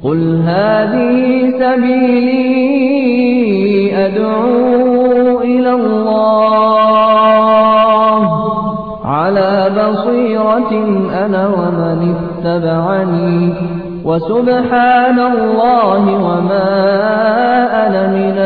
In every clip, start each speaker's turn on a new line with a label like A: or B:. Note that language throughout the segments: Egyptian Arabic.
A: قل هذه سبيلي أدعو إلى الله على بصيرة أنا ومن اتبعني وسبحان الله وما أنا من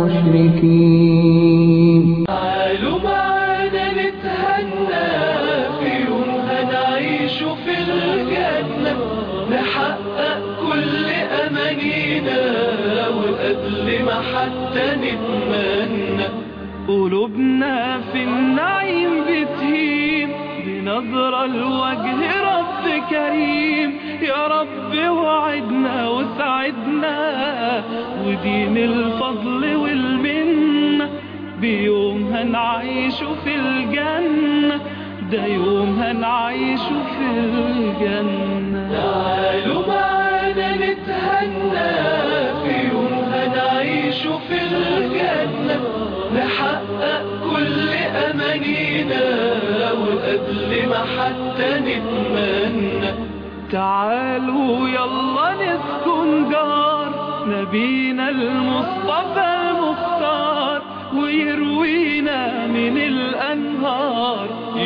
A: المشركين
B: تعالوا معانا نتهنى في يوم هنعيش في الجنة نحقق كل أمانينا وقبل ما حتى نتمنى قلوبنا في النعيم بتهيم بنظرة لوجه رب كريم يا رب وعدنا وسعدنا ودين الفضل والمنة بيوم هنعيش في الجنة ده يوم هنعيش في الجنة تعالوا معانا نتهنى في يوم هنعيش في الجنة نحقق كل أمانينا وقبل ما حتى نتمنى تعالوا يلا نسكن جار نبينا المصطفى المختار ويروينا من الأنهار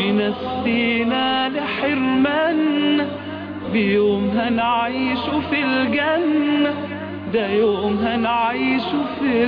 B: ينسينا لحرمنا بيوم هنعيش في الجنة ده يوم هنعيش في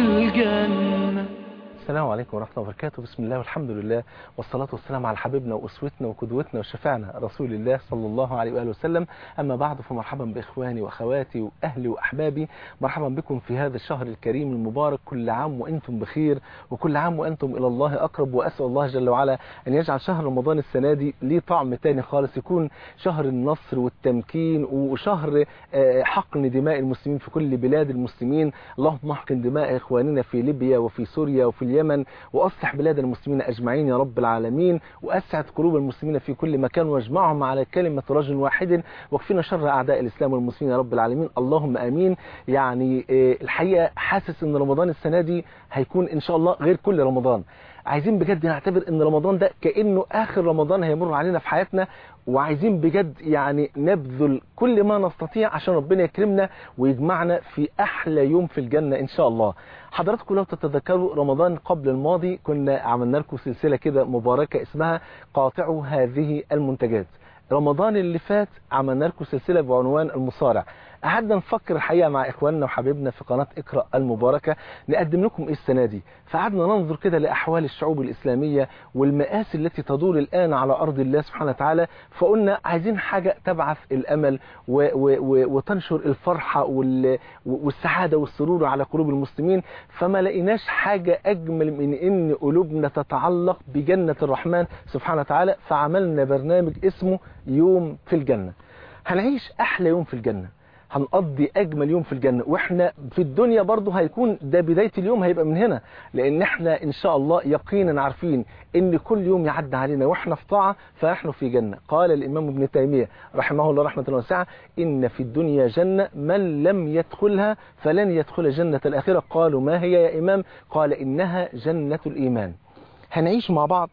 B: الجنة
C: السلام عليكم ورحمة الله وبركاته بسم الله والحمد لله والصلاة والسلام على حبيبنا وأسوتنا وقدوتنا وشفعنا رسول الله صلى الله عليه وآله وسلم أما بعد فمرحبا بإخواني وأخواتي وأهلي وأحبابي مرحبا بكم في هذا الشهر الكريم المبارك كل عام وأنتم بخير وكل عام وأنتم إلى الله أقرب وأسأل الله جل وعلا أن يجعل شهر رمضان السنة دي ليه طعم تاني خالص يكون شهر النصر والتمكين وشهر آه، حقن دماء المسلمين في كل بلاد المسلمين اللهم احقن دماء إخواننا في ليبيا وفي سوريا وفي اليمن وأصلح بلاد المسلمين أجمعين يا رب العالمين وأسعد قلوب المسلمين في كل مكان واجمعهم على كلمة رجل واحد واكفنا شر أعداء الإسلام والمسلمين يا رب العالمين اللهم آمين يعني آه، الحقيقة حاسس أن رمضان السنة دي هيكون إن شاء الله غير كل رمضان عايزين بجد نعتبر ان رمضان ده كأنه اخر رمضان هيمر علينا في حياتنا وعايزين بجد يعني نبذل كل ما نستطيع عشان ربنا يكرمنا ويجمعنا في احلى يوم في الجنة ان شاء الله حضراتكم لو تتذكروا رمضان قبل الماضي كنا عملنا لكم سلسلة كده مباركة اسمها قاطعوا هذه المنتجات رمضان اللي فات عملنا لكم سلسلة بعنوان المصارع قعدنا نفكر الحقيقة مع إخواننا وحبيبنا في قناة اقرأ المباركة نقدم لكم إيه السنة دي فقعدنا ننظر كده لأحوال الشعوب الإسلامية والمآسي التي تدور الآن على أرض الله سبحانه وتعالى فقلنا عايزين حاجة تبعث الأمل و و و وتنشر الفرحة وال والسعادة والسرور على قلوب المسلمين فما لقيناش حاجة أجمل من إن قلوبنا تتعلق بجنة الرحمن سبحانه وتعالى فعملنا برنامج اسمه يوم في الجنة هنعيش أحلى يوم في الجنة هنقضي اجمل يوم في الجنة واحنا في الدنيا برضه هيكون ده بداية اليوم هيبقى من هنا لان احنا ان شاء الله يقينا عارفين ان كل يوم يعدي علينا واحنا في طاعة فنحن في جنة قال الامام ابن تيمية رحمه الله رحمة واسعة ان في الدنيا جنة من لم يدخلها فلن يدخل جنة الاخرة قالوا ما هي يا امام قال انها جنة الايمان هنعيش مع بعض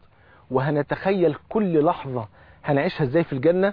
C: وهنتخيل كل لحظة هنعيشها ازاي في الجنة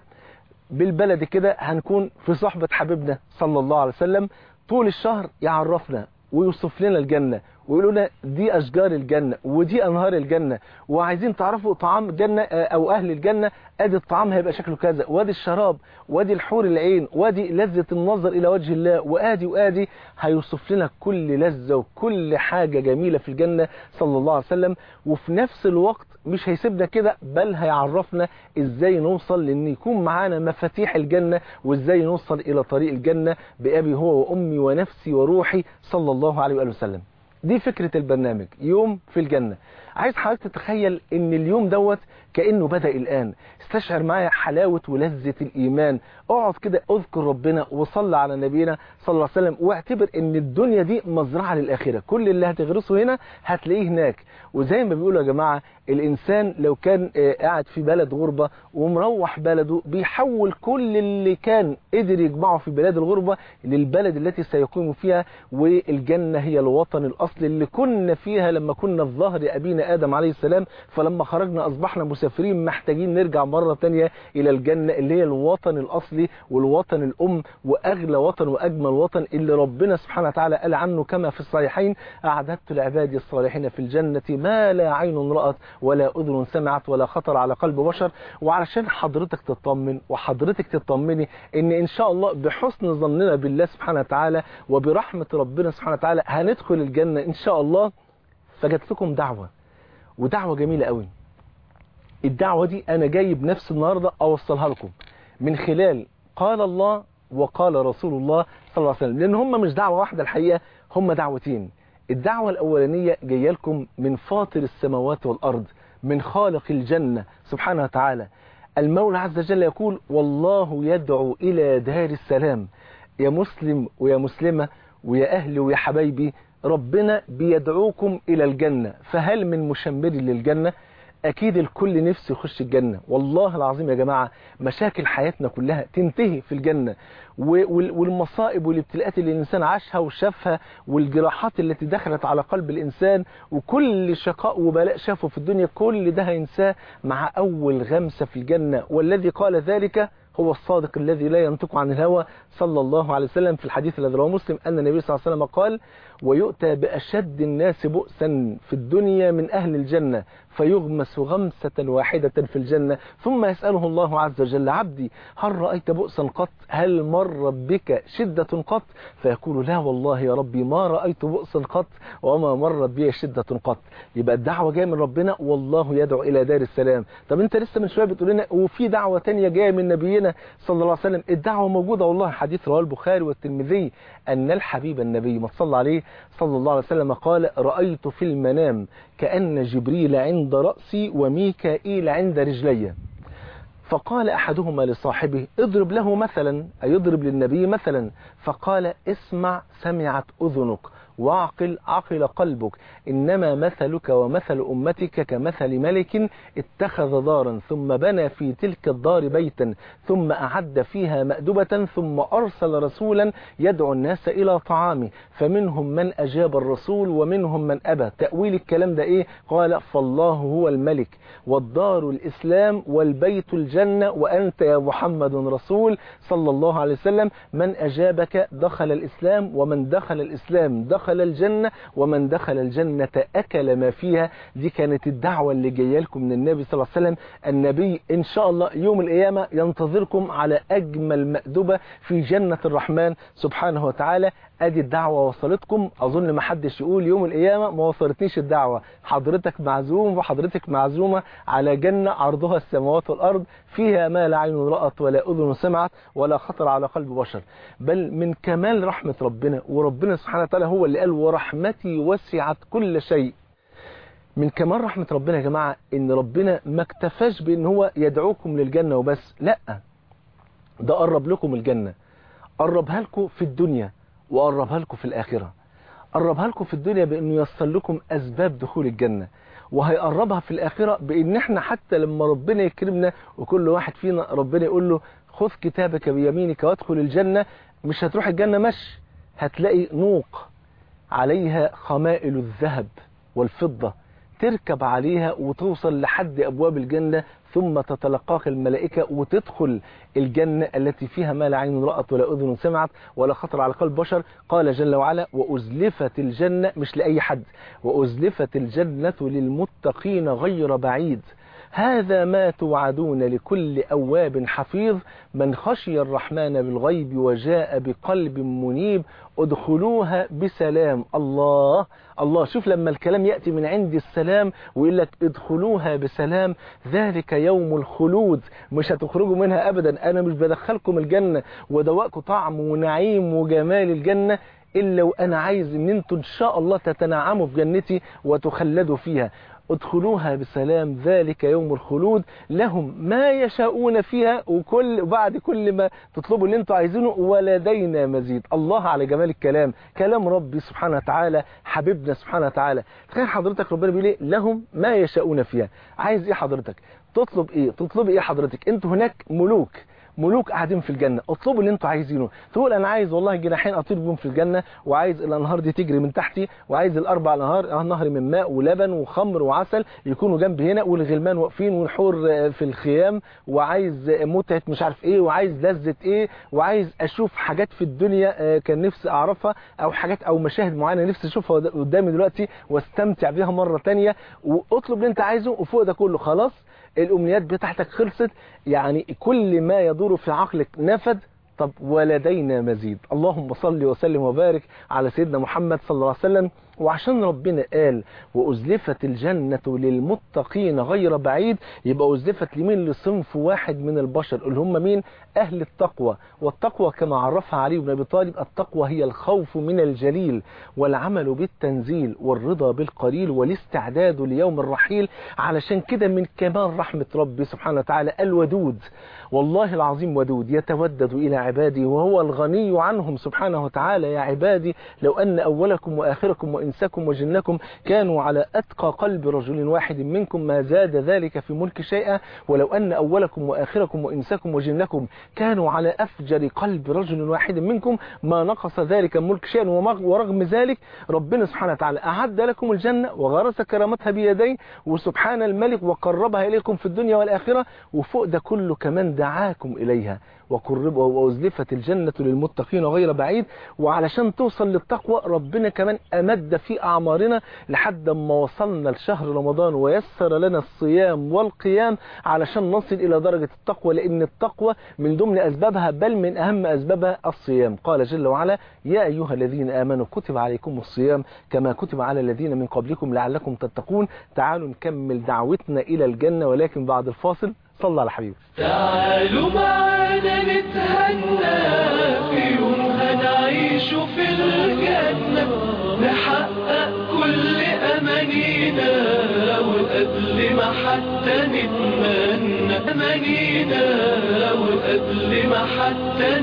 C: بالبلد كده هنكون في صحبة حبيبنا صلى الله عليه وسلم طول الشهر يعرفنا ويوصف لنا الجنة ويقولوا لنا دي أشجار الجنة ودي أنهار الجنة وعايزين تعرفوا طعام الجنة أو أهل الجنة أدي الطعام هيبقى شكله كذا وادي الشراب وادي الحور العين وادي لذة النظر إلى وجه الله وآدي وآدي هيوصف لنا كل لذة وكل حاجة جميلة في الجنة صلى الله عليه وسلم وفي نفس الوقت مش هيسيبنا كده بل هيعرفنا ازاي نوصل لان يكون معانا مفاتيح الجنة وازاي نوصل الى طريق الجنة بأبي هو وأمي ونفسي وروحي صلى الله عليه وآله وسلم دي فكرة البرنامج يوم في الجنة عايز حضرتك تتخيل ان اليوم دوت كأنه بدأ الآن استشعر معايا حلاوة ولذة الإيمان اقعد كده اذكر ربنا وصلى على نبينا صلى الله عليه وسلم واعتبر ان الدنيا دي مزرعة للآخرة كل اللي هتغرسه هنا هتلاقيه هناك وزي ما بيقولوا يا جماعة الإنسان لو كان قاعد في بلد غربة ومروح بلده بيحول كل اللي كان قدر يجمعه في بلاد الغربة للبلد التي سيقيم فيها والجنة هي الوطن الأصلي اللي كنا فيها لما كنا في ظهر أبينا آدم عليه السلام فلما خرجنا أصبحنا مسافرين محتاجين نرجع مرة تانية إلى الجنة اللي هي الوطن الأصلي والوطن الأم وأغلى وطن وأجمل وطن اللي ربنا سبحانه وتعالى قال عنه كما في الصحيحين أعددت لعبادي الصالحين في الجنة ما لا عين رأت ولا أذن سمعت ولا خطر على قلب بشر وعلشان حضرتك تطمن وحضرتك تطمني إن إن شاء الله بحسن ظننا بالله سبحانه وتعالى وبرحمة ربنا سبحانه وتعالى هندخل الجنة إن شاء الله فجت لكم دعوة ودعوة جميلة قوي الدعوة دي أنا جاي بنفس النهاردة أوصلها لكم من خلال قال الله وقال رسول الله صلى الله عليه وسلم لأن هم مش دعوة واحدة الحقيقة هم دعوتين الدعوة الأولانية جاية لكم من فاطر السماوات والأرض من خالق الجنة سبحانه وتعالى المولى عز وجل يقول والله يدعو إلى دار السلام يا مسلم ويا مسلمة ويا أهلي ويا حبايبي ربنا بيدعوكم إلى الجنة فهل من مشمر للجنة أكيد الكل نفسه يخش الجنة والله العظيم يا جماعة مشاكل حياتنا كلها تنتهي في الجنة والمصائب والابتلاءات اللي الإنسان عاشها وشافها والجراحات التي دخلت على قلب الإنسان وكل شقاء وبلاء شافه في الدنيا كل ده هينساه مع أول غمسة في الجنة والذي قال ذلك هو الصادق الذي لا ينطق عن الهوى صلى الله عليه وسلم في الحديث الذي رواه مسلم أن النبي صلى الله عليه وسلم قال ويؤتى بأشد الناس بؤسا في الدنيا من أهل الجنة فيغمس غمسة واحدة في الجنة ثم يسأله الله عز وجل عبدي هل رأيت بؤسا قط هل مر بك شدة قط فيقول لا والله يا ربي ما رأيت بؤسا قط وما مرت بي شدة قط يبقى الدعوة جاية من ربنا والله يدعو إلى دار السلام طب انت لسه من شوية بتقول لنا وفي دعوة تانية جاية من نبينا صلى الله عليه وسلم الدعوة موجودة والله حديث رواه البخاري والترمذي أن الحبيب النبي ما صلى عليه صلى الله عليه وسلم قال رأيت في المنام كأن جبريل عند رأسي وميكائيل عند رجلي فقال أحدهما لصاحبه اضرب له مثلا أي اضرب للنبي مثلا فقال اسمع سمعت أذنك واعقل عقل قلبك إنما مثلك ومثل أمتك كمثل ملك اتخذ دارا ثم بنى في تلك الدار بيتا ثم أعد فيها مأدبة ثم أرسل رسولا يدعو الناس إلى طعامه فمنهم من أجاب الرسول ومنهم من أبى تأويل الكلام ده إيه قال فالله هو الملك والدار الإسلام والبيت الجنة وأنت يا محمد رسول صلى الله عليه وسلم من أجابك دخل الإسلام ومن دخل الإسلام دخل الجنة ومن دخل الجنة أكل ما فيها دي كانت الدعوة اللي جايه لكم من النبي صلى الله عليه وسلم النبي إن شاء الله يوم القيامة ينتظركم على أجمل مأدبة في جنة الرحمن سبحانه وتعالى ادي الدعوة وصلتكم اظن ما حدش يقول يوم القيامة ما وصلتنيش الدعوة حضرتك معزوم وحضرتك معزومة على جنة عرضها السماوات والارض فيها ما لا عين رأت ولا اذن سمعت ولا خطر على قلب بشر بل من كمال رحمة ربنا وربنا سبحانه وتعالى هو اللي قال ورحمتي وسعت كل شيء من كمال رحمة ربنا يا جماعة ان ربنا ما اكتفاش بان هو يدعوكم للجنة وبس لا ده قرب لكم الجنة قربها لكم في الدنيا وقربها لكم في الآخرة قربها لكم في الدنيا بأنه يصل لكم أسباب دخول الجنة وهيقربها في الآخرة بأن احنا حتى لما ربنا يكرمنا وكل واحد فينا ربنا يقول له خذ كتابك بيمينك وادخل الجنة مش هتروح الجنة مش هتلاقي نوق عليها خمائل الذهب والفضة تركب عليها وتوصل لحد أبواب الجنة ثم تتلقاك الملائكة وتدخل الجنة التي فيها ما لا عين رأت ولا أذن سمعت ولا خطر على قلب بشر قال جل وعلا وأزلفت الجنة مش لأي حد وأزلفت الجنة للمتقين غير بعيد هذا ما توعدون لكل أواب حفيظ من خشي الرحمن بالغيب وجاء بقلب منيب ادخلوها بسلام الله الله شوف لما الكلام يأتي من عند السلام ويقول لك ادخلوها بسلام ذلك يوم الخلود مش هتخرجوا منها أبدا أنا مش بدخلكم الجنة ودواءكم طعم ونعيم وجمال الجنة إلا وأنا عايز أن انتوا إن شاء الله تتنعموا في جنتي وتخلدوا فيها ادخلوها بسلام ذلك يوم الخلود لهم ما يشاءون فيها وكل بعد كل ما تطلبوا اللي انتوا عايزينه ولدينا مزيد الله على جمال الكلام كلام ربي سبحانه وتعالى حبيبنا سبحانه وتعالى تخيل حضرتك ربنا بيقول ايه لهم ما يشاءون فيها عايز ايه حضرتك تطلب ايه تطلب ايه حضرتك انتوا هناك ملوك ملوك قاعدين في الجنة اطلبوا اللي انتوا عايزينه تقول انا عايز والله جناحين اطير بيهم في الجنة وعايز الانهار دي تجري من تحتي وعايز الاربع انهار نهر من ماء ولبن وخمر وعسل يكونوا جنبي هنا والغلمان واقفين والحور في الخيام وعايز متعة مش عارف ايه وعايز لذة ايه وعايز اشوف حاجات في الدنيا كان نفسي اعرفها او حاجات او مشاهد معينة نفسي اشوفها قدامي دلوقتي واستمتع بيها مرة تانية واطلب اللي انت عايزه وفوق ده كله خلاص الامنيات بتاعتك خلصت يعني كل ما يدور في عقلك نفد طب ولدينا مزيد اللهم صل وسلم وبارك على سيدنا محمد صلى الله عليه وسلم وعشان ربنا قال وأزلفت الجنة للمتقين غير بعيد يبقى أزلفت لمين لصنف واحد من البشر اللي هم مين أهل التقوى والتقوى كما عرفها علي بن أبي طالب التقوى هي الخوف من الجليل والعمل بالتنزيل والرضا بالقليل والاستعداد ليوم الرحيل علشان كده من كمال رحمة ربي سبحانه وتعالى الودود والله العظيم ودود يتودد إلى عبادي وهو الغني عنهم سبحانه وتعالى يا عبادي لو أن أولكم وآخركم وإنسكم وجنكم كانوا على أتقى قلب رجل واحد منكم ما زاد ذلك في ملك شيئا ولو أن أولكم وآخركم وإنسكم وجنكم كانوا على أفجر قلب رجل واحد منكم ما نقص ذلك ملك شيئا ورغم ذلك ربنا سبحانه وتعالى أعد لكم الجنة وغرس كرامتها بيديه وسبحان الملك وقربها إليكم في الدنيا والآخرة وفوق ده كله كمان دعاكم إليها وقرب وأزلفت الجنة للمتقين غير بعيد وعلشان توصل للتقوى ربنا كمان أمد في أعمارنا لحد ما وصلنا لشهر رمضان ويسر لنا الصيام والقيام علشان نصل إلى درجة التقوى لأن التقوى من ضمن أسبابها بل من أهم أسبابها الصيام قال جل وعلا يا أيها الذين آمنوا كتب عليكم الصيام كما كتب على الذين من قبلكم لعلكم تتقون تعالوا نكمل دعوتنا إلى الجنة ولكن بعد الفاصل صلى على حبيبي
B: تعالوا معنا نتهنى في يوم هنعيش في الجنة نحقق كل أمانينا وقبل ما حتى نتمنى أمانينا وقبل ما حتى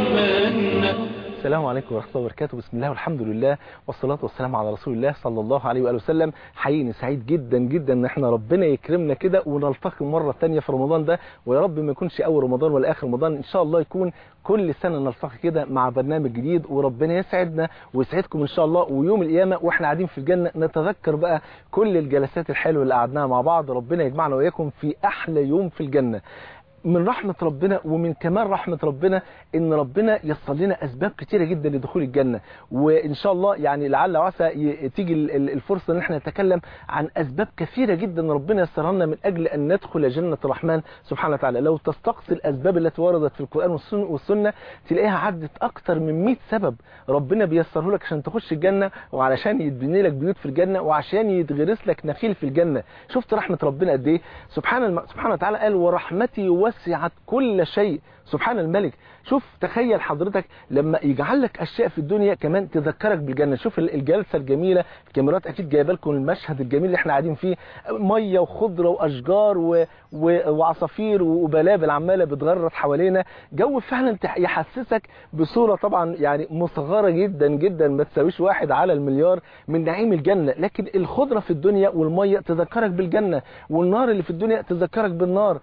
B: نتمنى
C: السلام عليكم ورحمة الله وبركاته بسم الله والحمد لله والصلاة والسلام على رسول الله صلى الله عليه وآله وسلم حقيقي سعيد جدا جدا ان احنا ربنا يكرمنا كده ونلتقي مرة تانية في رمضان ده ويا رب ما يكونش اول رمضان ولا اخر رمضان ان شاء الله يكون كل سنة نلتقي كده مع برنامج جديد وربنا يسعدنا ويسعدكم ان شاء الله ويوم القيامة واحنا قاعدين في الجنة نتذكر بقى كل الجلسات الحلوة اللي قعدناها مع بعض ربنا يجمعنا وإياكم في احلى يوم في الجنة من رحمة ربنا ومن كمال رحمة ربنا ان ربنا يصل لنا اسباب كتيرة جدا لدخول الجنة وان شاء الله يعني لعل وعسى تيجي الفرصة ان احنا نتكلم عن اسباب كثيرة جدا ربنا يسرها لنا من اجل ان ندخل جنة الرحمن سبحانه وتعالى لو تستقصي الاسباب التي وردت في القرآن والسنة تلاقيها عدت اكتر من 100 سبب ربنا بيسره لك عشان تخش الجنة وعلشان يتبني لك بيوت في الجنة وعشان يتغرس لك نخيل في الجنة شفت رحمة ربنا قد ايه سبحان الم... سبحانه وتعالى قال ورحمتي وسعت كل شيء سبحان الملك شوف تخيل حضرتك لما يجعل لك اشياء في الدنيا كمان تذكرك بالجنه شوف الجلسه الجميله الكاميرات اكيد جايبه لكم المشهد الجميل اللي احنا قاعدين فيه ميه وخضره واشجار و... و... وعصافير وبلابل عماله بتغرد حوالينا جو فعلا يحسسك بصوره طبعا يعني مصغره جدا جدا ما تساويش واحد على المليار من نعيم الجنه لكن الخضره في الدنيا والميه تذكرك بالجنه والنار اللي في الدنيا تذكرك بالنار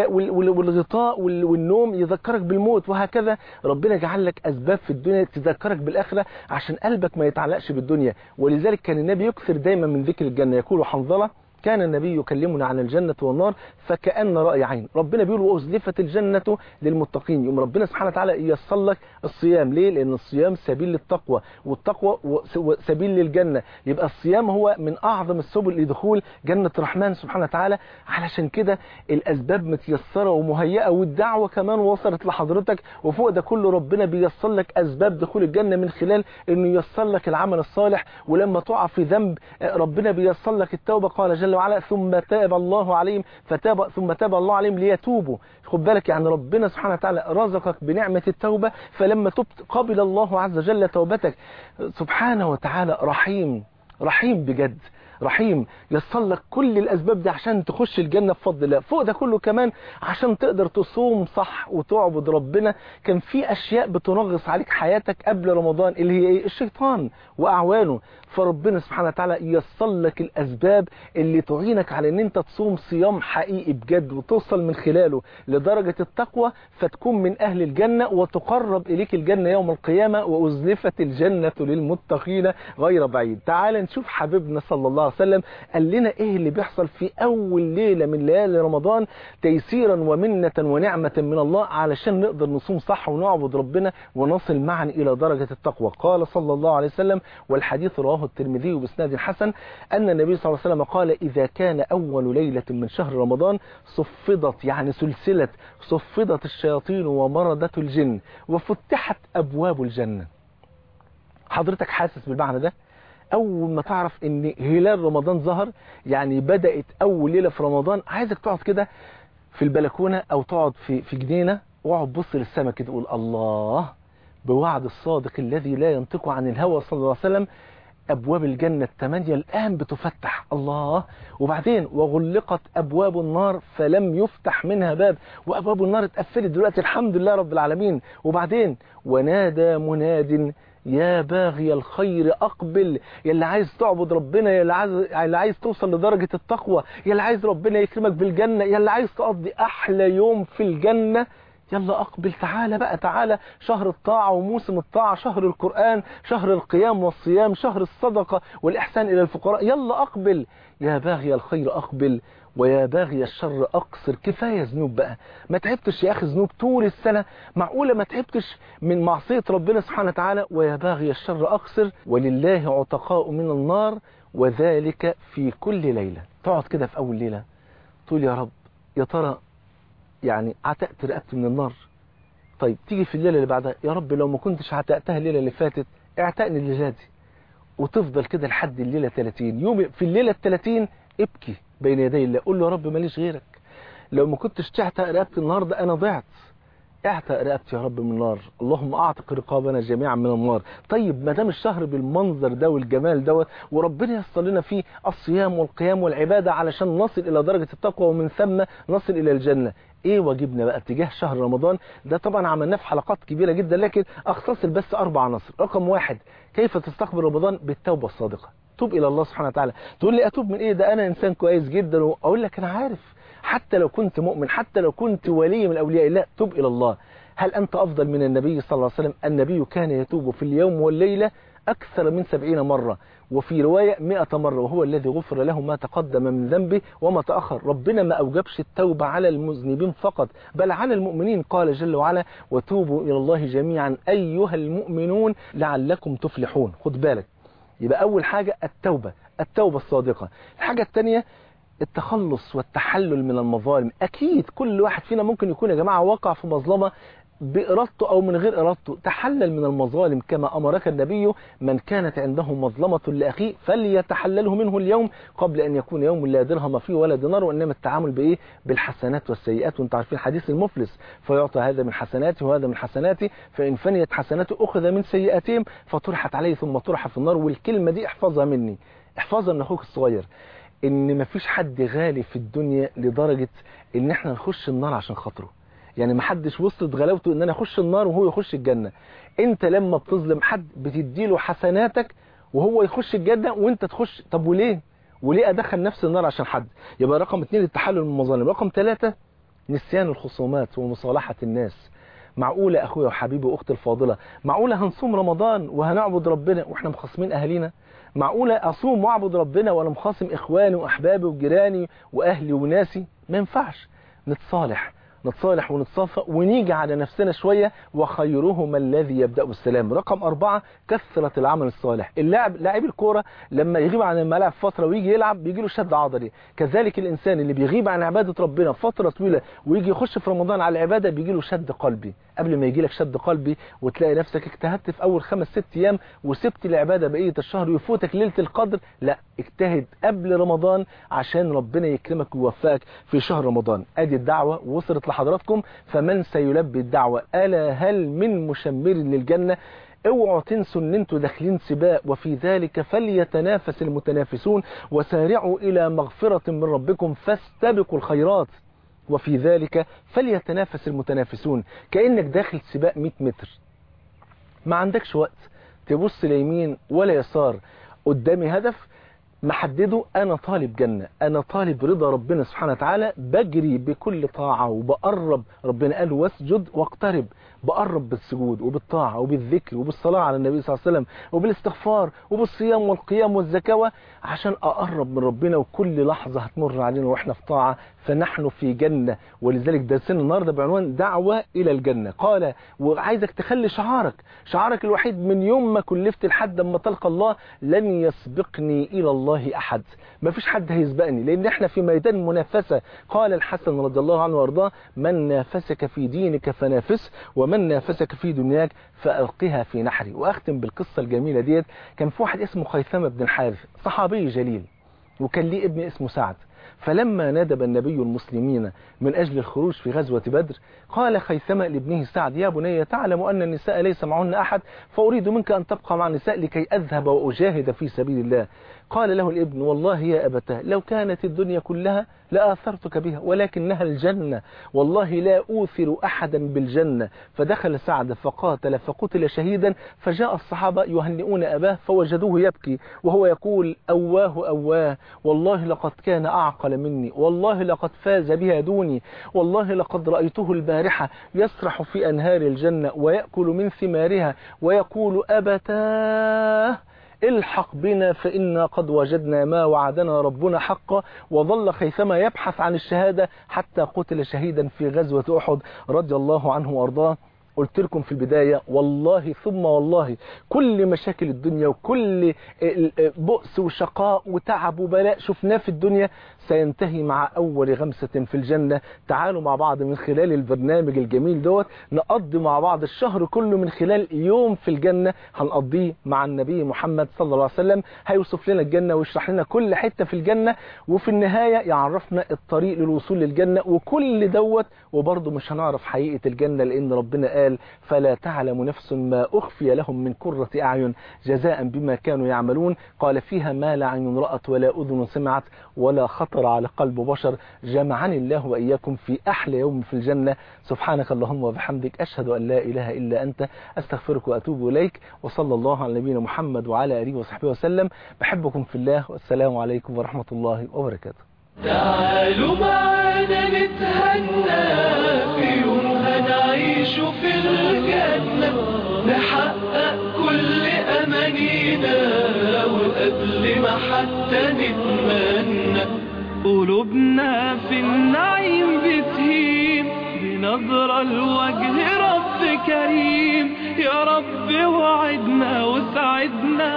C: والغطاء والنوم يذكرك بالموت وهكذا ربنا جعل لك أسباب في الدنيا تذكرك بالآخرة عشان قلبك ما يتعلقش بالدنيا ولذلك كان النبي يكثر دايما من ذكر الجنة يقول حنظلة كان النبي يكلمنا عن الجنة والنار فكأن رأي عين ربنا بيقول وأزلفت الجنة للمتقين يوم ربنا سبحانه وتعالى ييسر لك الصيام ليه لأن الصيام سبيل للتقوى والتقوى سبيل للجنة يبقى الصيام هو من أعظم السبل لدخول جنة الرحمن سبحانه وتعالى علشان كده الأسباب متيسرة ومهيئة والدعوة كمان وصلت لحضرتك وفوق ده كله ربنا بييسر لك أسباب دخول الجنة من خلال أنه ييسر لك العمل الصالح ولما تقع في ذنب ربنا بييسر لك التوبة قال جل وعلا ثم تاب الله عليهم فتاب ثم تاب الله عليهم ليتوبوا خد بالك يعني ربنا سبحانه وتعالى رزقك بنعمة التوبة فلما تبت قبل الله عز وجل توبتك سبحانه وتعالى رحيم رحيم بجد رحيم يسر لك كل الاسباب دي عشان تخش الجنه بفضل الله فوق ده كله كمان عشان تقدر تصوم صح وتعبد ربنا كان في اشياء بتنغص عليك حياتك قبل رمضان اللي هي ايه الشيطان واعوانه فربنا سبحانه وتعالى ييسر لك الاسباب اللي تعينك على ان انت تصوم صيام حقيقي بجد وتوصل من خلاله لدرجه التقوى فتكون من اهل الجنه وتقرب اليك الجنه يوم القيامه وازلفت الجنه للمتقين غير بعيد تعال نشوف حبيبنا صلى الله عليه وسلم قال لنا ايه اللي بيحصل في اول ليله من ليالي رمضان تيسيرا ومنه ونعمه من الله علشان نقدر نصوم صح ونعبد ربنا ونصل معا الى درجه التقوى قال صلى الله عليه وسلم والحديث رواه الترمذي باسناد حسن ان النبي صلى الله عليه وسلم قال اذا كان اول ليله من شهر رمضان صفدت يعني سلسله صفدت الشياطين ومردت الجن وفتحت ابواب الجنه حضرتك حاسس بالمعنى ده اول ما تعرف ان هلال رمضان ظهر يعني بدات اول ليله في رمضان عايزك تقعد كده في البلكونه او تقعد في في جنينه واقعد بص للسماء كده تقول الله بوعد الصادق الذي لا ينطق عن الهوى صلى الله عليه وسلم أبواب الجنة الثمانية الآن بتفتح الله وبعدين وغلقت أبواب النار فلم يفتح منها باب وأبواب النار اتقفلت دلوقتي الحمد لله رب العالمين وبعدين ونادى مناد يا باغي الخير أقبل يا اللي عايز تعبد ربنا يا اللي عايز, يا اللي عايز توصل لدرجة التقوى يا اللي عايز ربنا يكرمك بالجنة يا اللي عايز تقضي أحلى يوم في الجنة يلا أقبل تعالى بقى تعالى شهر الطاعة وموسم الطاعة شهر القرآن شهر القيام والصيام شهر الصدقة والإحسان إلى الفقراء يلا أقبل يا باغي الخير أقبل ويا باغي الشر أقصر كفاية ذنوب بقى ما تعبتش يا أخي ذنوب طول السنة معقولة ما تعبتش من معصية ربنا سبحانه وتعالى ويا باغي الشر أقصر ولله عتقاء من النار وذلك في كل ليلة تقعد كده في أول ليلة تقول يا رب يا ترى يعني عتقت رقبتي من النار طيب تيجي في الليلة اللي بعدها يا رب لو ما كنتش عتقتها الليلة اللي فاتت اعتقني الليلة دي وتفضل كده لحد الليلة 30 يوم في الليلة ال 30 ابكي بين يدي الله قول له يا رب ماليش غيرك لو ما كنتش تعتق رقبتي النهارده انا ضعت اعتق رقبتي يا رب من النار اللهم اعتق رقابنا جميعا من النار طيب ما دام الشهر بالمنظر ده والجمال دوت وربنا ييسر لنا فيه الصيام والقيام والعباده علشان نصل الى درجه التقوى ومن ثم نصل الى الجنه ايه واجبنا بقى تجاه شهر رمضان ده طبعا عملناه في حلقات كبيره جدا لكن اختصر بس اربع عناصر رقم واحد كيف تستقبل رمضان بالتوبه الصادقه توب الى الله سبحانه وتعالى تقول لي اتوب من ايه ده انا انسان كويس جدا واقول لك انا عارف حتى لو كنت مؤمن حتى لو كنت ولي من اولياء الله توب الى الله هل انت افضل من النبي صلى الله عليه وسلم النبي كان يتوب في اليوم والليله أكثر من سبعين مرة وفي رواية مئة مرة وهو الذي غفر له ما تقدم من ذنبه وما تأخر ربنا ما أوجبش التوبة على المذنبين فقط بل على المؤمنين قال جل وعلا وتوبوا إلى الله جميعا أيها المؤمنون لعلكم تفلحون خد بالك يبقى أول حاجة التوبة التوبة الصادقة الحاجة الثانية التخلص والتحلل من المظالم أكيد كل واحد فينا ممكن يكون يا جماعة وقع في مظلمة بإرادته أو من غير إرادته تحلل من المظالم كما أمرك النبي من كانت عنده مظلمة لأخيه فليتحلله منه اليوم قبل أن يكون يوم لا درهم فيه ولا دينار وإنما التعامل بإيه بالحسنات والسيئات وانت عارفين حديث المفلس فيعطى هذا من حسناته وهذا من حسناته فإن فنيت حسناته أخذ من سيئاتهم فطرحت عليه ثم طرح في النار والكلمة دي احفظها مني احفظها من أخوك الصغير ان مفيش حد غالي في الدنيا لدرجة ان احنا نخش النار عشان خاطره يعني ما حدش وصلت غلاوته ان انا اخش النار وهو يخش الجنة انت لما بتظلم حد بتديله حسناتك وهو يخش الجنة وانت تخش طب وليه وليه ادخل نفسي النار عشان حد يبقى رقم اتنين التحلل من المظالم رقم ثلاثة نسيان الخصومات ومصالحة الناس معقولة أخويا وحبيبي وأختي الفاضلة معقولة هنصوم رمضان وهنعبد ربنا وإحنا مخاصمين أهالينا معقولة أصوم وأعبد ربنا وأنا مخاصم إخواني وأحبابي وجيراني وأهلي وناسي ما ينفعش نتصالح نتصالح ونتصافى ونيجي على نفسنا شوية وخيرهم الذي يبدأ بالسلام رقم أربعة كثرة العمل الصالح اللاعب لاعب الكورة لما يغيب عن الملاعب فترة ويجي يلعب بيجي له شد عضلي كذلك الإنسان اللي بيغيب عن عبادة ربنا فترة طويلة ويجي يخش في رمضان على العبادة بيجي له شد قلبي قبل ما يجي لك شد قلبي وتلاقي نفسك اجتهدت في أول خمس ست أيام وسبت العبادة بقية الشهر ويفوتك ليلة القدر لا اجتهد قبل رمضان عشان ربنا يكرمك ويوفقك في شهر رمضان ادي الدعوة وصلت لحضراتكم فمن سيلبي الدعوة ألا هل من مشمر للجنة اوعوا تنسوا ان انتوا داخلين سباق وفي ذلك فليتنافس المتنافسون وسارعوا الى مغفرة من ربكم فاستبقوا الخيرات وفي ذلك فليتنافس المتنافسون كأنك داخل سباق 100 متر ما عندكش وقت تبص ليمين ولا يسار قدامي هدف محدده انا طالب جنة انا طالب رضا ربنا سبحانه وتعالى بجري بكل طاعة وبقرب ربنا قال واسجد واقترب بقرب بالسجود وبالطاعة وبالذكر وبالصلاة على النبي صلى الله عليه وسلم وبالاستغفار وبالصيام والقيام والزكاة عشان اقرب من ربنا وكل لحظة هتمر علينا واحنا في طاعة فنحن في جنة ولذلك درسنا النهاردة بعنوان دعوة إلى الجنة قال وعايزك تخلي شعارك شعارك الوحيد من يوم ما كلفت لحد ما تلقى الله لن يسبقني إلى الله أحد ما فيش حد هيسبقني لأن احنا في ميدان منافسة قال الحسن رضي الله عنه وارضاه من نافسك في دينك فنافس ومن نافسك في دنياك فألقها في نحري وأختم بالقصة الجميلة ديت كان في واحد اسمه خيثمة بن الحارث صحابي جليل وكان ليه ابن اسمه سعد فلما ندب النبي المسلمين من أجل الخروج في غزوة بدر قال خيثمة لابنه سعد يا بني تعلم أن النساء ليس معهن أحد فأريد منك أن تبقى مع النساء لكي أذهب وأجاهد في سبيل الله قال له الابن والله يا أبتاه لو كانت الدنيا كلها لآثرتك بها ولكنها الجنة والله لا أوثر أحدا بالجنة فدخل سعد فقاتل فقتل شهيدا فجاء الصحابة يهنئون أباه فوجدوه يبكي وهو يقول أواه أواه والله لقد كان أعقل مني والله لقد فاز بها دوني والله لقد رأيته البارحة يسرح في أنهار الجنة ويأكل من ثمارها ويقول أبتاه الحق بنا فإنا قد وجدنا ما وعدنا ربنا حقا وظل خيثما يبحث عن الشهادة حتى قتل شهيدا في غزوة أحد رضي الله عنه وارضاه قلت لكم في البداية والله ثم والله كل مشاكل الدنيا وكل بؤس وشقاء وتعب وبلاء شفناه في الدنيا سينتهي مع أول غمسة في الجنة تعالوا مع بعض من خلال البرنامج الجميل دوت نقضي مع بعض الشهر كله من خلال يوم في الجنة هنقضيه مع النبي محمد صلى الله عليه وسلم هيوصف لنا الجنة ويشرح لنا كل حتة في الجنة وفي النهاية يعرفنا الطريق للوصول للجنة وكل دوت وبرضه مش هنعرف حقيقة الجنة لأن ربنا قال فلا تعلم نفس ما أخفي لهم من كرة أعين جزاء بما كانوا يعملون قال فيها ما لا عين رأت ولا أذن سمعت ولا خطر على قلب بشر جمعني الله وإياكم في أحلى يوم في الجنة سبحانك اللهم وبحمدك أشهد أن لا إله إلا أنت أستغفرك وأتوب إليك وصلى الله على نبينا محمد وعلى آله وصحبه وسلم بحبكم في الله والسلام عليكم ورحمة الله وبركاته
B: تعالوا معانا نتهنى في يوم هنعيش في الجنة نحقق كل أمانينا وقبل ما حتى نتمنى قلوبنا في النعيم بتهيم بنظرة لوجه رب كريم يا رب وعدنا وسعدنا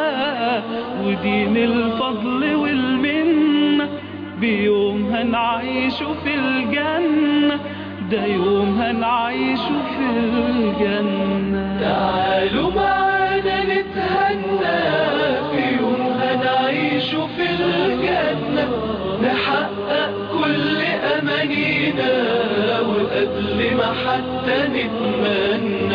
B: ودين الفضل والمنة بيوم هنعيش في الجنة ده يوم هنعيش في الجنة تعالوا معانا نتهنى في يوم هنعيش في الجنة نحقق كل أمانينا وقبل ما حتى نتمنى